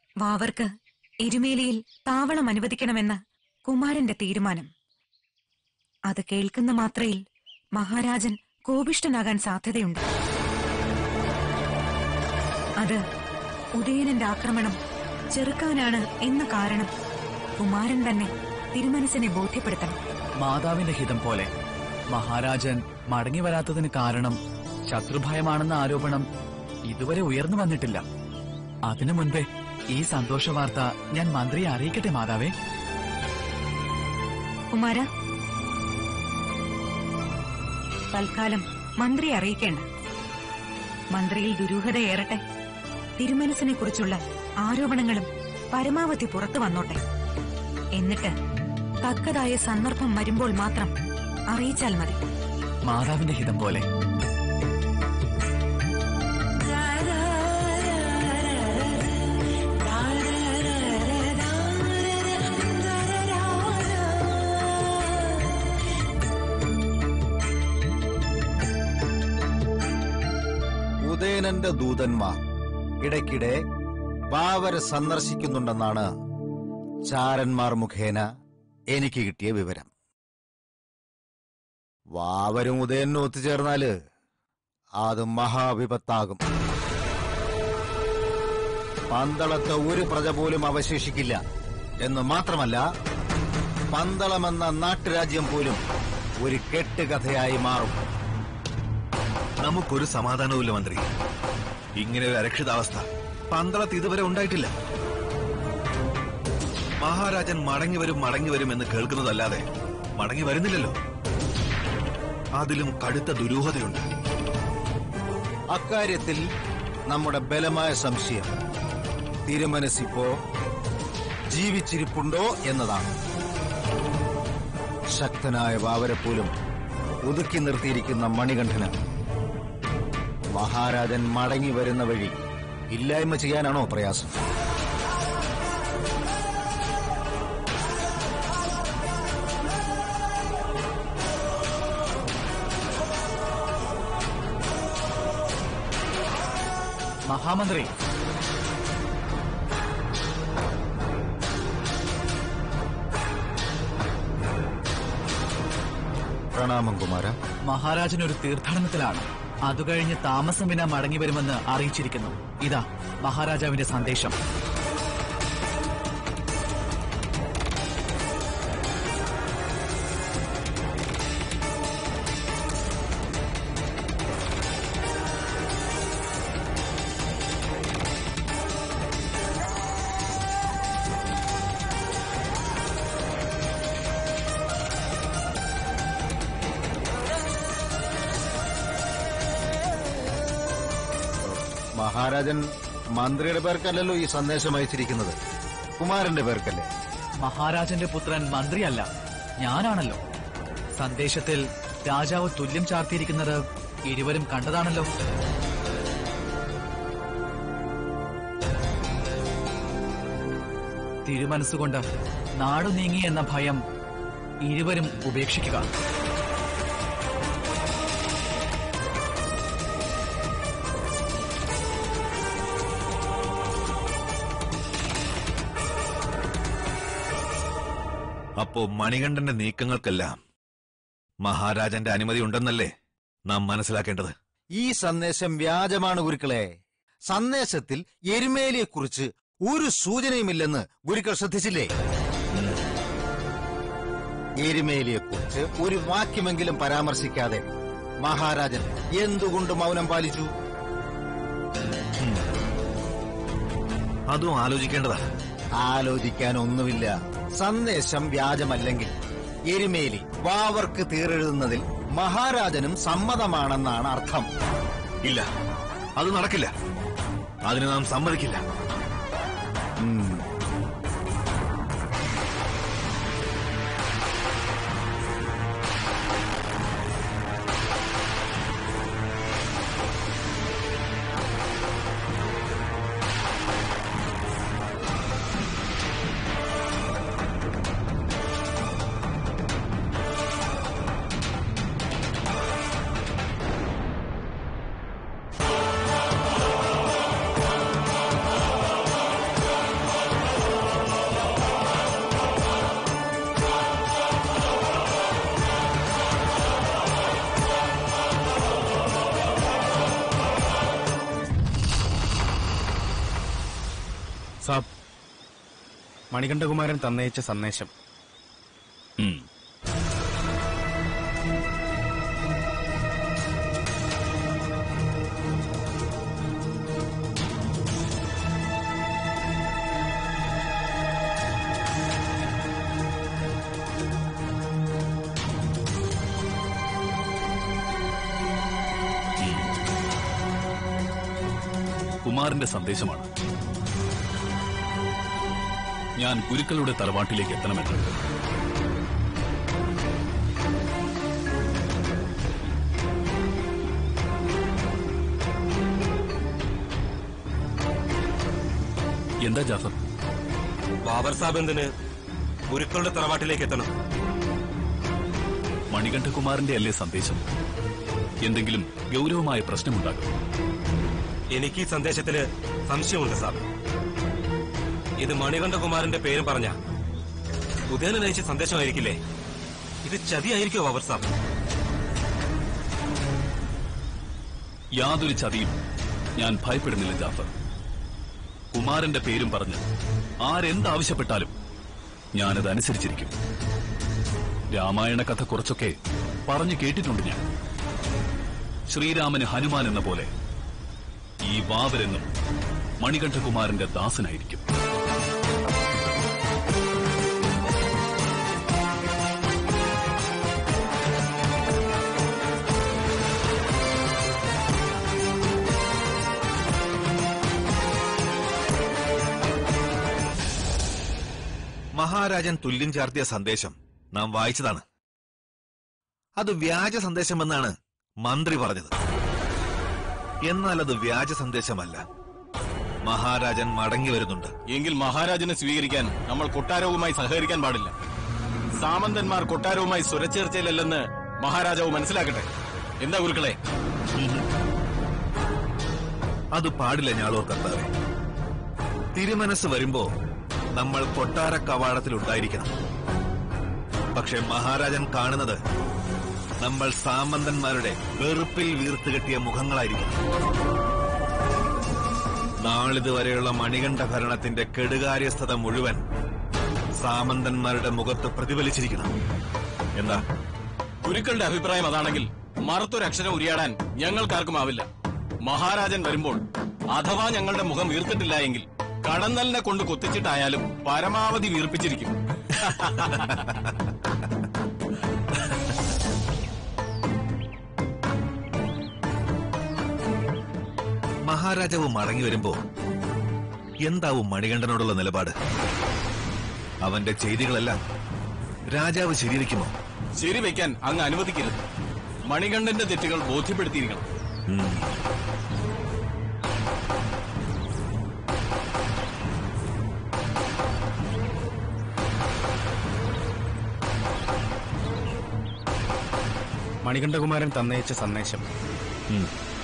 വാവർക്ക് എരുമേലിയിൽ താവളം അനുവദിക്കണമെന്ന കുമാരന്റെ തീരുമാനം അത് കേൾക്കുന്ന മാത്രയിൽ മഹാരാജൻ കോപിഷ്ടനാകാൻ സാധ്യതയുണ്ട് അത് ഉദയനന്റെ ആക്രമണം ചെറുക്കാനാണ് എന്ന കാരണം കുമാരൻ തന്നെ തിരുമനസിനെ ബോധ്യപ്പെടുത്തണം മാതാവിന്റെ ഹിതം പോലെ മഹാരാജൻ മടങ്ങി വരാത്തതിന് കാരണം ശത്രുഭയമാണെന്ന ആരോപണം ഇതുവരെ ഉയർന്നു വന്നിട്ടില്ല അതിനു മുൻപേ ഈ സന്തോഷ വാർത്ത ഞാൻ മന്ത്രിയെ അറിയിക്കട്ടെ മാതാവേ കുമാര തൽക്കാലം മന്ത്രിയെ അറിയിക്കേണ്ട മന്ത്രിയിൽ ദുരൂഹതയേറട്ടെ തിരുമനസിനെ കുറിച്ചുള്ള ആരോപണങ്ങളും പരമാവധി പുറത്തു വന്നോട്ടെ എന്നിട്ട് തക്കതായ സന്ദർഭം വരുമ്പോൾ മാത്രം അറിയിച്ചാൽ മതി മാതാവിന്റെ ഹിതം പോലെ ഉദയനന്റെ ദൂതന്മാർ ഇടയ്ക്കിടെ വാവരെ സന്ദർശിക്കുന്നുണ്ടെന്നാണ് ചാരന്മാർ മുഖേന എനിക്ക് കിട്ടിയ വിവരം വാവരും ഉദയനും ഒത്തുചേർന്നാല് അത് മഹാവിപത്താകും പന്തളത്ത് ഒരു പ്രജ പോലും അവശേഷിക്കില്ല എന്ന് മാത്രമല്ല പന്തളമെന്ന നാട്ടുരാജ്യം പോലും ഒരു കെട്ടുകഥയായി മാറും നമുക്കൊരു സമാധാനവുമില്ല മന്ത്രി ഇങ്ങനെ ഒരു അരക്ഷിതാവസ്ഥ പന്തളത്ത് ഇതുവരെ ഉണ്ടായിട്ടില്ല മഹാരാജൻ മടങ്ങി വരും മടങ്ങി വരും എന്ന് കേൾക്കുന്നതല്ലാതെ മടങ്ങി വരുന്നില്ലല്ലോ അതിലും കടുത്ത ദുരൂഹതയുണ്ട് അക്കാര്യത്തിൽ നമ്മുടെ ബലമായ സംശയം തിരുമനസിപ്പോ ജീവിച്ചിരിപ്പുണ്ടോ എന്നതാണ് ശക്തനായ വാവരെ പോലും ഒതുക്കി നിർത്തിയിരിക്കുന്ന മണികണ്ഠന് മഹാരാജൻ മടങ്ങി വരുന്ന വഴി ഇല്ലായ്മ ചെയ്യാനാണോ പ്രയാസം മഹാമന്ത്രി പ്രണാമം കുമാര മഹാരാജൻ ഒരു തീർത്ഥാടനത്തിലാണ് അതു കഴിഞ്ഞ് താമസം വിന മടങ്ങി വരുമെന്ന് അറിയിച്ചിരിക്കുന്നു ഇതാ മഹാരാജാവിന്റെ സന്ദേശം മഹാരാജൻ മന്ത്രിയുടെ പേർക്കല്ലല്ലോ ഈ സന്ദേശം അയച്ചിരിക്കുന്നത് കുമാരന്റെ പേർക്കല്ലേ മഹാരാജന്റെ പുത്രൻ മന്ത്രിയല്ല ഞാനാണല്ലോ സന്ദേശത്തിൽ രാജാവ് തുല്യം ചാർത്തിയിരിക്കുന്നത് ഇരുവരും കണ്ടതാണല്ലോ തിരുമനസ്സുകൊണ്ട് നാടു നീങ്ങി എന്ന ഭയം ഇരുവരും ഉപേക്ഷിക്കുക അപ്പോ മണികണ്ഠന്റെ നീക്കങ്ങൾക്കെല്ലാം മഹാരാജന്റെ അനുമതി ഉണ്ടെന്നല്ലേ നാം മനസ്സിലാക്കേണ്ടത് ഈ സന്ദേശം വ്യാജമാണ് ഗുരുക്കളെ സന്ദേശത്തിൽ എരുമേലിയെക്കുറിച്ച് ഒരു സൂചനയുമില്ലെന്ന് ഗുരുക്കൾ ശ്രദ്ധിച്ചില്ലേ എരുമേലിയെക്കുറിച്ച് ഒരു വാക്യമെങ്കിലും പരാമർശിക്കാതെ മഹാരാജൻ എന്തുകൊണ്ട് മൗനം പാലിച്ചു അതും ആലോചിക്കേണ്ടതാ ആലോചിക്കാൻ ഒന്നുമില്ല സന്ദേശം വ്യാജമല്ലെങ്കിൽ എരുമേലി വാവർക്ക് തീരെഴുതുന്നതിൽ മഹാരാജനും സമ്മതമാണെന്നാണ് അർത്ഥം ഇല്ല അത് നടക്കില്ല അതിന് നാം സമ്മതിക്കില്ല ഉം. സാബ് മണികണ്ഠകുമാരൻ തന്നയച്ച സന്ദേശം ഉം. കുമാരന്റെ സന്ദേശമാണ് ഞാൻ ഗുരുക്കളുടെ തറവാട്ടിലേക്ക് എത്തണമെന്ന് എന്താ ജാഫർ ബാബർ സാബ് എന്തിന് ഗുരുക്കളുടെ തറവാട്ടിലേക്ക് എത്തണം മണികണ്ഠകുമാറിന്റെ അല്ലേ സന്ദേശം എന്തെങ്കിലും ഗൗരവമായ പ്രശ്നമുണ്ടാകും എനിക്ക് ഈ സന്ദേശത്തില് സംശയമുണ്ട് സാബ് ഇത് മണികണ്ഠകുമാരന്റെ പേരും പറഞ്ഞ ഉദയനൻ അയച്ച സന്ദേശമായിരിക്കില്ലേ ഇത് ചതിയായിരിക്കോ ബാബർ സാബ് യാതൊരു ചതിയും ഞാൻ ഭയപ്പെടുന്നില്ല ജാഫർ കുമാരന്റെ പേരും പറഞ്ഞ് ആരെന്താവശ്യപ്പെട്ടാലും ഞാനത് അനുസരിച്ചിരിക്കും രാമായണ കഥ കുറച്ചൊക്കെ പറഞ്ഞു കേട്ടിട്ടുണ്ട് ഞാൻ ശ്രീരാമന് ഹനുമാൻ എന്ന പോലെ ഈ വാവരെന്നും മണികണ്ഠകുമാരന്റെ ദാസനായിരിക്കും മഹാരാജൻ തുല്യം ചാർത്തിയ സന്ദേശം നാം വായിച്ചതാണ് അത് വ്യാജ സന്ദേശമെന്നാണ് മന്ത്രി പറഞ്ഞത് എന്നാൽ അത് വ്യാജ സന്ദേശമല്ല മഹാരാജൻ മടങ്ങി വരുന്നുണ്ട് എങ്കിൽ മഹാരാജനെ സ്വീകരിക്കാൻ നമ്മൾ കൊട്ടാരവുമായി സഹകരിക്കാൻ പാടില്ല സാമന്തന്മാർ കൊട്ടാരവുമായി സ്വരച്ചേർച്ചയിലല്ലെന്ന് മഹാരാജാവ് മനസ്സിലാക്കട്ടെ എന്താ ഗുരുക്കളെ അത് പാടില്ല ഞാളൂർ കർത്താവെ തിരുമനസ് വരുമ്പോ നമ്മൾ കൊട്ടാര കവാടത്തിൽ ഉണ്ടായിരിക്കണം പക്ഷെ മഹാരാജൻ കാണുന്നത് നമ്മൾ സാമന്തന്മാരുടെ വെറുപ്പിൽ വീർത്തുകെട്ടിയ മുഖങ്ങളായിരിക്കും നാളിതുവരെയുള്ള മണികണ്ഠ ഭരണത്തിന്റെ കെടുകാര്യസ്ഥത മുഴുവൻ സാമന്തന്മാരുടെ മുഖത്ത് പ്രതിഫലിച്ചിരിക്കണം എന്താ ഗുരുക്കളുടെ അഭിപ്രായം അതാണെങ്കിൽ മറുത്തൊരക്ഷരം ഉരിയാടാൻ ഞങ്ങൾക്കാർക്കും ആവില്ല മഹാരാജൻ വരുമ്പോൾ അഥവാ ഞങ്ങളുടെ മുഖം വീർത്തിട്ടില്ല എങ്കിൽ കടന്നലിനെ കൊണ്ട് കൊത്തിച്ചിട്ടായാലും പരമാവധി വീർപ്പിച്ചിരിക്കും മഹാരാജാവ് മടങ്ങി വരുമ്പോ എന്താവും മണികണ്ഠനോടുള്ള നിലപാട് അവന്റെ ചെയ്തികളെല്ലാം രാജാവ് ശരിവെക്കുമോ ശരിവെക്കാൻ അങ്ങ് അനുവദിക്കരുത് മണികണ്ഠന്റെ തെറ്റുകൾ ബോധ്യപ്പെടുത്തിയിരിക്കണം ഉം. മണികണ്ഠകുമാരൻ തന്നയച്ച സന്ദേശം ഉം.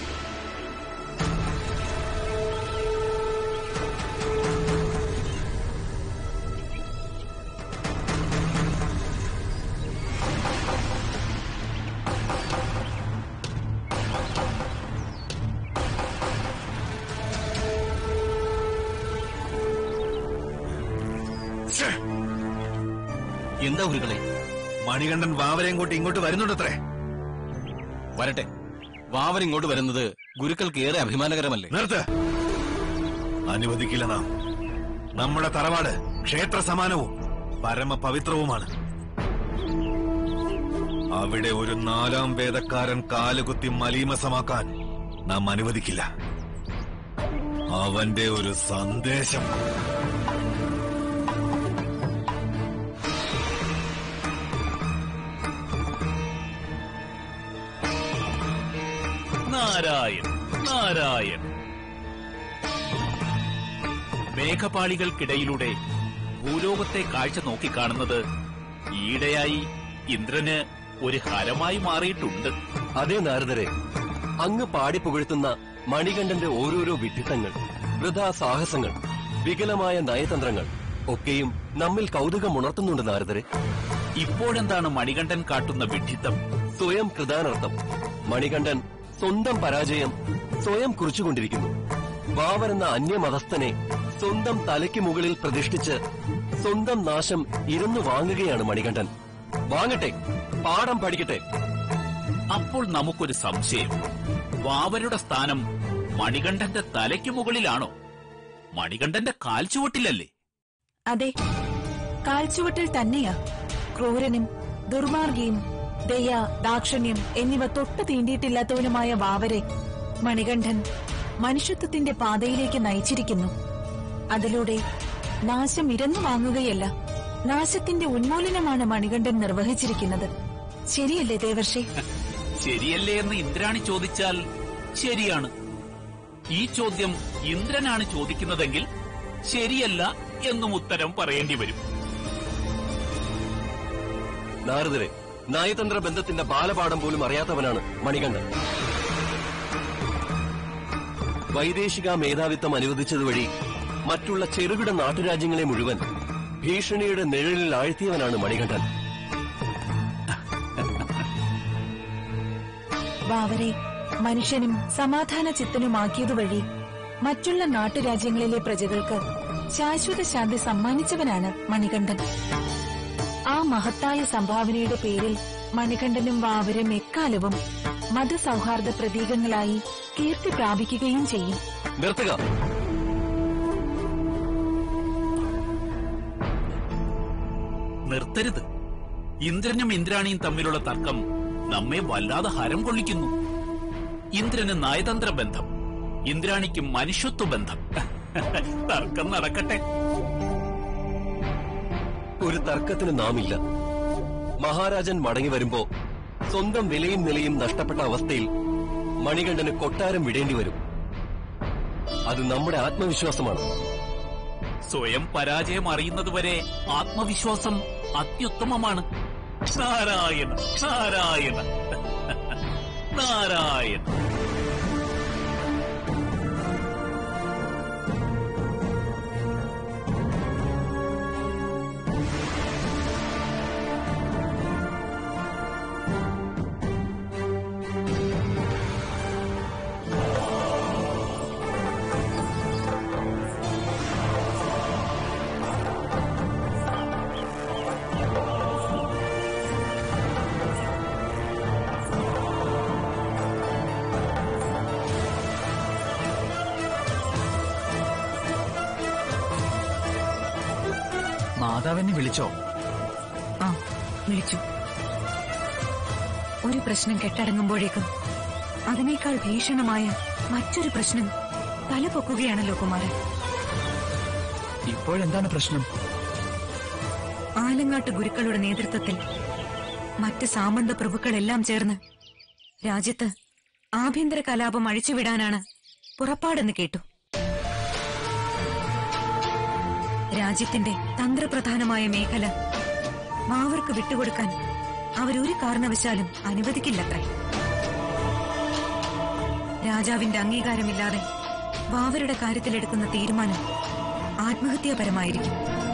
എന്താ ഗുരുക്കളെ മണികണ്ഠൻ വാവരെയും കൂട്ടി ഇങ്ങോട്ട് വരുന്നുണ്ടത്രേ വരട്ടെ വാവൻ ഇങ്ങോട്ട് വരുന്നത് ഗുരുക്കൾക്ക് ഏറെ അഭിമാനകരമല്ലേ നിർത്ത് അനുവദിക്കില്ല നാം നമ്മുടെ തറവാട് ക്ഷേത്ര സമാനവും പരമപവിത്രവുമാണ് അവിടെ ഒരു നാലാം വേദക്കാരൻ കാലുകുത്തി മലീമസമാക്കാൻ നാം അനുവദിക്കില്ല അവന്റെ ഒരു സന്ദേശം നാരായൺ നാരായൺ മേഘപാളികൾക്കിടയിലൂടെ ഭൂലോകത്തെ കാഴ്ച നോക്കിക്കാണുന്നത് ഈയിടെയായി ഇന്ദ്രന് ഒരു ഹരമായി മാറിയിട്ടുണ്ട് അതേ നാരദരെ അങ്ങ് പാടി പുകഴ്ത്തുന്ന മണികണ്ഠന്റെ ഓരോരോ വിഡ്ഢിത്തങ്ങൾ വൃഥാ സാഹസങ്ങൾ വികലമായ നയതന്ത്രങ്ങൾ ഒക്കെയും നമ്മിൽ കൗതുകം ഉണർത്തുന്നുണ്ട് നാരദരെ ഇപ്പോഴെന്താണ് മണികണ്ഠൻ കാട്ടുന്ന വിഡ്ഢിത്തം സ്വയം കൃതാനർത്ഥം മണികണ്ഠൻ സ്വന്തം പരാജയം സ്വയം കുറിച്ചുകൊണ്ടിരിക്കുന്നു വാവരെന്ന അന്യമതസ്ഥനെ സ്വന്തം തലയ്ക്ക് മുകളിൽ പ്രതിഷ്ഠിച്ച് സ്വന്തം നാശം ഇരുന്നു വാങ്ങുകയാണ് മണികണ്ഠൻ വാങ്ങട്ടെ പാഠം പഠിക്കട്ടെ അപ്പോൾ നമുക്കൊരു സംശയം വാവരുടെ സ്ഥാനം മണികണ്ഠന്റെ തലയ്ക്ക് മുകളിലാണോ മണികണ്ഠന്റെ കാൽച്ചുവട്ടിലല്ലേ അതെ കാൽച്ചുവട്ടിൽ തന്നെയാ ക്രൂരനും ദുർമാർഗിയും ദയ ദാക്ഷിണ്യം എന്നിവ തൊട്ടു തീണ്ടിയിട്ടില്ലാത്തവനുമായ വാവരെ മണികണ്ഠൻ മനുഷ്യത്വത്തിന്റെ പാതയിലേക്ക് നയിച്ചിരിക്കുന്നു അതിലൂടെ നാശം ഇരന്നു വാങ്ങുകയല്ല നാശത്തിന്റെ ഉന്മൂലനമാണ് മണികണ്ഠൻ നിർവഹിച്ചിരിക്കുന്നത് ശരിയല്ലേ ദേവർഷി ശരിയല്ലേ എന്ന് ഇന്ദ്രാണി ചോദിച്ചാൽ ശരിയാണ് ഈ ചോദ്യം ഇന്ദ്രനാണ് ചോദിക്കുന്നതെങ്കിൽ ശരിയല്ല എന്നും ഉത്തരം പറയേണ്ടി വരും നാരദരെ നയതന്ത്ര ബന്ധത്തിന്റെ ബാലപാഠം പോലും അറിയാത്തവനാണ് മണികണ്ഠൻ വൈദേശിക മേധാവിത്വം അനുവദിച്ചതുവഴി മറ്റുള്ള ചെറുകിട നാട്ടുരാജ്യങ്ങളെ മുഴുവൻ ഭീഷണിയുടെ നിഴലിൽ ആഴ്ത്തിയവനാണ് മണികണ്ഠൻ വാവരെ മനുഷ്യനും സമാധാന ചിത്തനുമാക്കിയതുവഴി മറ്റുള്ള നാട്ടുരാജ്യങ്ങളിലെ പ്രജകൾക്ക് ശാശ്വത ശാന്തി സമ്മാനിച്ചവനാണ് മണികണ്ഠൻ ആ മഹത്തായ സംഭാവനയുടെ പേരിൽ മണികണ്ഠനും വാവരും എക്കാലവും മതസൗഹാർദ്ദ പ്രതീകങ്ങളായി കീർത്തി പ്രാപിക്കുകയും ചെയ്യും നിർത്തുക നിർത്തരുത് ഇന്ദ്രനും ഇന്ദ്രാണിയും തമ്മിലുള്ള തർക്കം നമ്മെ വല്ലാതെ ഹരം കൊള്ളിക്കുന്നു ഇന്ദ്രന് നയതന്ത്ര ബന്ധം ഇന്ദ്രാണിക്ക് മനുഷ്യത്വ ബന്ധം തർക്കം നടക്കട്ടെ ഒരു തർക്കത്തിന് നാമില്ല മഹാരാജൻ മടങ്ങി വരുമ്പോ സ്വന്തം വിലയും നിലയും നഷ്ടപ്പെട്ട അവസ്ഥയിൽ മണികണ്ഠന് കൊട്ടാരം വിടേണ്ടി വരും അത് നമ്മുടെ ആത്മവിശ്വാസമാണ് സ്വയം പരാജയം അറിയുന്നതുവരെ ആത്മവിശ്വാസം അത്യുത്തമമാണ് നാരായണ നാരായണ നാരായണ മാതാവിനെ വിളിച്ചോ ആ വിളിച്ചു ഒരു പ്രശ്നം കെട്ടടങ്ങുമ്പോഴേക്കും അതിനേക്കാൾ ഭീഷണമായ മറ്റൊരു പ്രശ്നം തലപൊക്കുകയാണല്ലോ കുമാരൻ ഇപ്പോഴെന്താണ് പ്രശ്നം ആലങ്ങാട്ട് ഗുരുക്കളുടെ നേതൃത്വത്തിൽ മറ്റ് സാമന്ത പ്രഭുക്കളെല്ലാം ചേർന്ന് രാജ്യത്ത് ആഭ്യന്തര കലാപം അഴിച്ചുവിടാനാണ് പുറപ്പാടെന്ന് കേട്ടു രാജ്യത്തിന്റെ തന്ത്രപ്രധാനമായ മേഖല മാവർക്ക് വിട്ടുകൊടുക്കാൻ അവരൊരു കാരണവശാലും അനുവദിക്കില്ലത്രേ രാജാവിന്റെ അംഗീകാരമില്ലാതെ വാവരുടെ കാര്യത്തിലെടുക്കുന്ന തീരുമാനം ആത്മഹത്യാപരമായിരിക്കും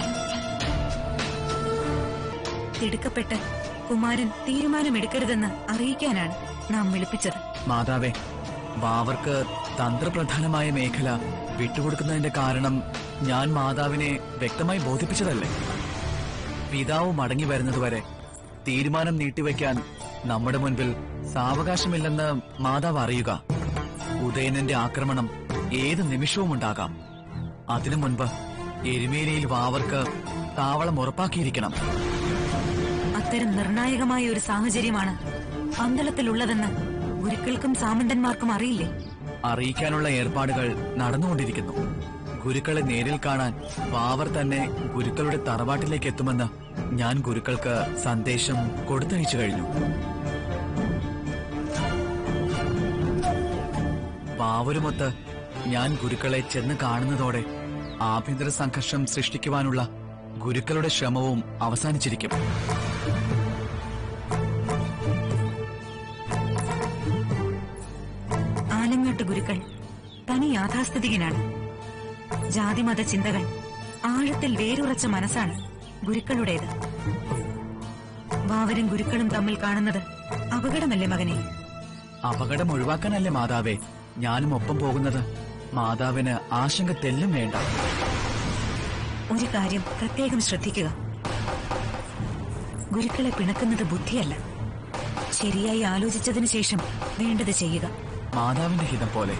തിടുക്കപ്പെട്ട് കുമാരൻ തീരുമാനമെടുക്കരുതെന്ന് അറിയിക്കാനാണ് നാം വിളിപ്പിച്ചത് മാതാവേ ബാവർക്ക് തന്ത്രപ്രധാനമായ മേഖല വിട്ടുകൊടുക്കുന്നതിന്റെ കാരണം ഞാൻ മാതാവിനെ വ്യക്തമായി ബോധിപ്പിച്ചതല്ലേ പിതാവ് മടങ്ങി വരുന്നതുവരെ തീരുമാനം നീട്ടിവെക്കാൻ നമ്മുടെ മുൻപിൽ സാവകാശമില്ലെന്ന് മാതാവ് അറിയുക ഉദയനന്റെ ആക്രമണം ഏത് നിമിഷവും ഉണ്ടാകാം അതിനു മുൻപ് എരുമേലിയിൽ വാവർക്ക് താവളം ഉറപ്പാക്കിയിരിക്കണം അത്തരം നിർണായകമായ ഒരു സാഹചര്യമാണ് പന്തളത്തിലുള്ളതെന്ന് ഗുരുക്കൾക്കും സാമന്തന്മാർക്കും അറിയില്ലേ അറിയിക്കാനുള്ള ഏർപ്പാടുകൾ നടന്നുകൊണ്ടിരിക്കുന്നു ഗുരുക്കളെ നേരിൽ കാണാൻ വാവർ തന്നെ ഗുരുക്കളുടെ തറവാട്ടിലേക്ക് എത്തുമെന്ന് ഞാൻ ഗുരുക്കൾക്ക് സന്ദേശം കൊടുത്തയച്ചു കഴിഞ്ഞു വാവരുമൊത്ത് ഞാൻ ഗുരുക്കളെ ചെന്ന് കാണുന്നതോടെ ആഭ്യന്തര സംഘർഷം സൃഷ്ടിക്കുവാനുള്ള ഗുരുക്കളുടെ ശ്രമവും അവസാനിച്ചിരിക്കും ആലങ്ങാട്ട് ഗുരുക്കൾ തനി യാഥാസ്ഥിതികനാണ് ജാതിമത ചിന്തകൾ ആഴത്തിൽ വേരുറച്ച മനസ്സാണ് ഗുരുക്കളുടേത് വാവരും ഗുരുക്കളും തമ്മിൽ കാണുന്നത് അപകടമല്ലേ മകനെ അപകടം ഒഴിവാക്കാനല്ലേ മാതാവേ ഞാനും ഒപ്പം പോകുന്നത് മാതാവിന് ആശങ്ക തെല്ലും വേണ്ട ഒരു കാര്യം പ്രത്യേകം ശ്രദ്ധിക്കുക ഗുരുക്കളെ പിണക്കുന്നത് ബുദ്ധിയല്ല ശരിയായി ആലോചിച്ചതിനു ശേഷം വേണ്ടത് ചെയ്യുക മാതാവിന്റെ ഹിതം പോലെ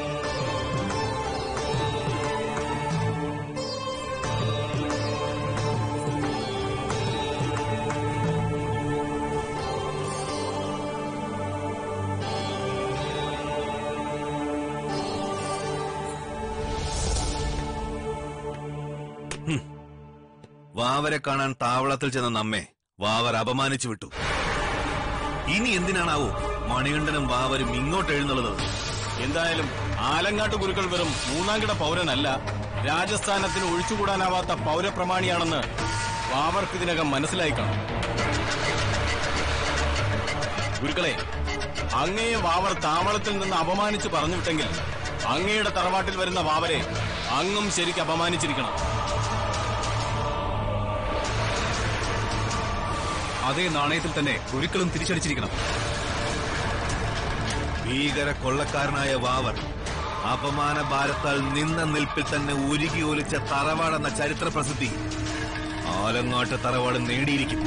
വാവരെ കാണാൻ താവളത്തിൽ ചെന്ന നമ്മെ വാവർ അപമാനിച്ചു വിട്ടു ഇനി എന്തിനാണാവോ മണികണ്ഠനും വാവരും ഇങ്ങോട്ട് എഴുന്നള്ളുന്നത് എന്തായാലും ആലങ്ങാട്ട് ഗുരുക്കൾ വെറും മൂന്നാംകിട പൗരനല്ല രാജസ്ഥാനത്തിന് ഒഴിച്ചുകൂടാനാവാത്ത പൗരപ്രമാണിയാണെന്ന് വാവർക്ക് ഇതിനകം മനസ്സിലായി കാണും ഗുരുക്കളെ അങ്ങയെ വാവർ താവളത്തിൽ നിന്ന് അപമാനിച്ച് പറഞ്ഞുവിട്ടെങ്കിൽ അങ്ങയുടെ തറവാട്ടിൽ വരുന്ന വാവരെ അങ്ങും ശരിക്ക് അപമാനിച്ചിരിക്കണം അതേ നാണയത്തിൽ തന്നെ ഗുരുക്കളും തിരിച്ചടിച്ചിരിക്കണം ഭീകര കൊള്ളക്കാരനായ വാവർ അപമാന ഭാരത്താൽ നിന്ന നിൽപ്പിൽ തന്നെ ഉരുകി ഒലിച്ച തറവാടെന്ന ചരിത്ര പ്രസിദ്ധി ആലങ്ങാട്ട് തറവാട് നേടിയിരിക്കും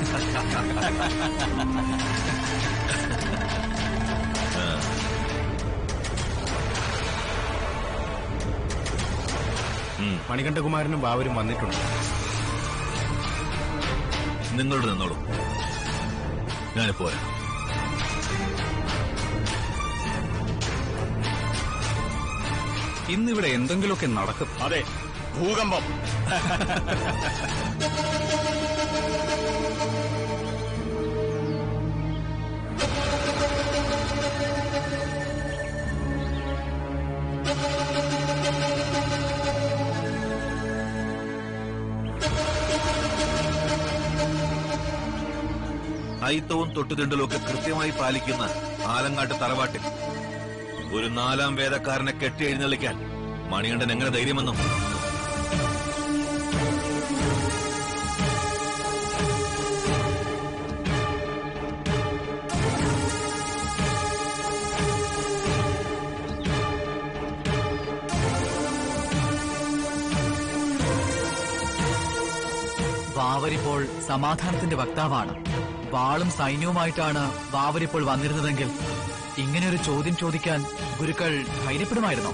മണികണ്ഠകുമാരനും വാവരും വന്നിട്ടുണ്ട് നിങ്ങളോട് നിന്നോളൂ ഞാനിപ്പോ വരാം ഇന്നിവിടെ എന്തെങ്കിലുമൊക്കെ നടക്കും അതെ ഭൂകമ്പം അയിത്തവും തൊട്ടുതിണ്ടലും ഒക്കെ കൃത്യമായി പാലിക്കുന്ന ആലങ്ങാട്ട് തറവാട്ടിൽ ഒരു നാലാം വേദക്കാരനെ കെട്ടി എഴുന്നള്ളിക്കാൻ മണികണ്ഠൻ എങ്ങനെ ധൈര്യമെന്നും വാവരിപ്പോൾ സമാധാനത്തിന്റെ വക്താവാണ് വാളും സൈന്യവുമായിട്ടാണ് വാവരിപ്പോൾ വന്നിരുന്നതെങ്കിൽ ഇങ്ങനെ ഒരു ചോദ്യം ചോദിക്കാൻ ഗുരുക്കൾ ധൈര്യപ്പെടുമായിരുന്നോ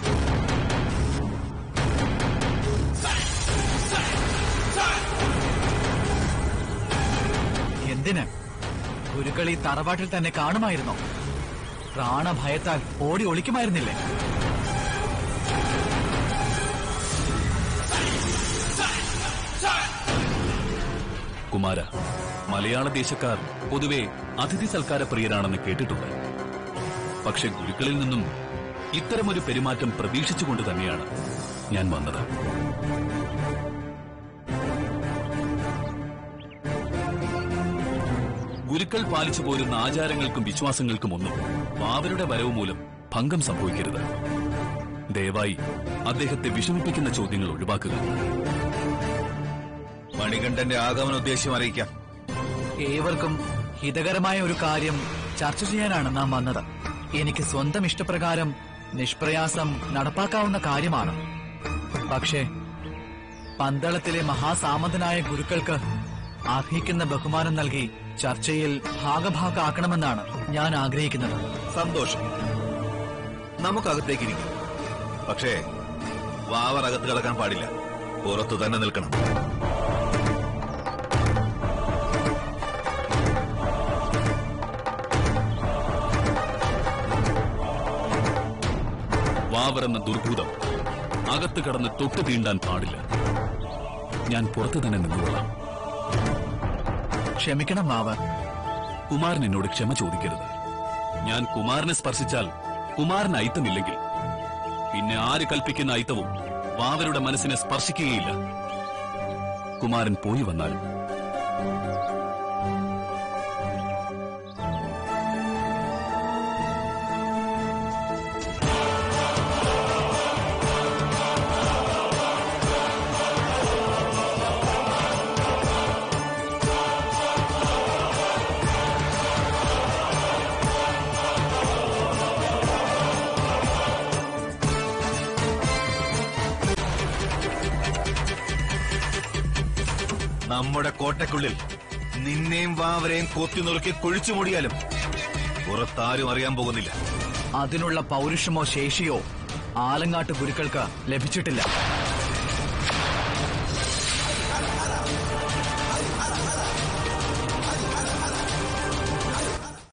എന്തിന് ഗുരുക്കൾ ഈ തറവാട്ടിൽ തന്നെ കാണുമായിരുന്നോ പ്രാണഭയത്താൽ ഓടി ഒളിക്കുമായിരുന്നില്ലേ കുമാര മലയാള ദേശക്കാർ പൊതുവെ അതിഥി സൽക്കാര പ്രിയരാണെന്ന് കേട്ടിട്ടുണ്ട് പക്ഷെ ഗുരുക്കളിൽ നിന്നും ഇത്തരമൊരു പെരുമാറ്റം പ്രതീക്ഷിച്ചുകൊണ്ട് തന്നെയാണ് ഞാൻ വന്നത് ഗുരുക്കൾ പാലിച്ചു പോരുന്ന ആചാരങ്ങൾക്കും വിശ്വാസങ്ങൾക്കും ഒന്നും വാവരുടെ വരവ് മൂലം ഭംഗം സംഭവിക്കരുത് ദയവായി അദ്ദേഹത്തെ വിഷമിപ്പിക്കുന്ന ചോദ്യങ്ങൾ ഒഴിവാക്കുക മണികണ്ഠന്റെ ആഗമന ഉദ്ദേശ്യം അറിയിക്കാം ഏവർക്കും ഹിതകരമായ ഒരു കാര്യം ചർച്ച ചെയ്യാനാണ് നാം വന്നത് എനിക്ക് സ്വന്തം ഇഷ്ടപ്രകാരം നിഷ്പ്രയാസം നടപ്പാക്കാവുന്ന കാര്യമാണ് പക്ഷേ പന്തളത്തിലെ മഹാസാമന്തനായ ഗുരുക്കൾക്ക് അർഹിക്കുന്ന ബഹുമാനം നൽകി ചർച്ചയിൽ ഭാഗഭാക്കാക്കണമെന്നാണ് ഞാൻ ആഗ്രഹിക്കുന്നത് സന്തോഷം നമുക്കകത്തേക്ക് ഇരിക്കാം പക്ഷേ വാവർ അകത്ത് കിടക്കാൻ പാടില്ല പുറത്തു തന്നെ നിൽക്കണം വാവറെന്ന ദുർഭൂതം അകത്ത് കടന്ന് തൊട്ട് തീണ്ടാൻ പാടില്ല ഞാൻ പുറത്തു തന്നെ നിന്നുകൊള്ളാം ക്ഷമിക്കണം മാവർ കുമാരൻ എന്നോട് ക്ഷമ ചോദിക്കരുത് ഞാൻ കുമാരനെ സ്പർശിച്ചാൽ കുമാരൻ അയിത്തമില്ലെങ്കിൽ പിന്നെ ആര് കൽപ്പിക്കുന്ന അയിത്തവും വാവരുടെ മനസ്സിനെ സ്പർശിക്കുകയില്ല കുമാരൻ പോയി വന്നാലും നമ്മുടെ കോട്ടയ്ക്കുള്ളിൽ നിന്നെയും വാവരെയും കൊത്തി നുറുക്കി കുഴിച്ചു മൂടിയാലും പുറത്താരും അറിയാൻ പോകുന്നില്ല അതിനുള്ള പൗരുഷമോ ശേഷിയോ ആലങ്ങാട്ട് ഗുരുക്കൾക്ക് ലഭിച്ചിട്ടില്ല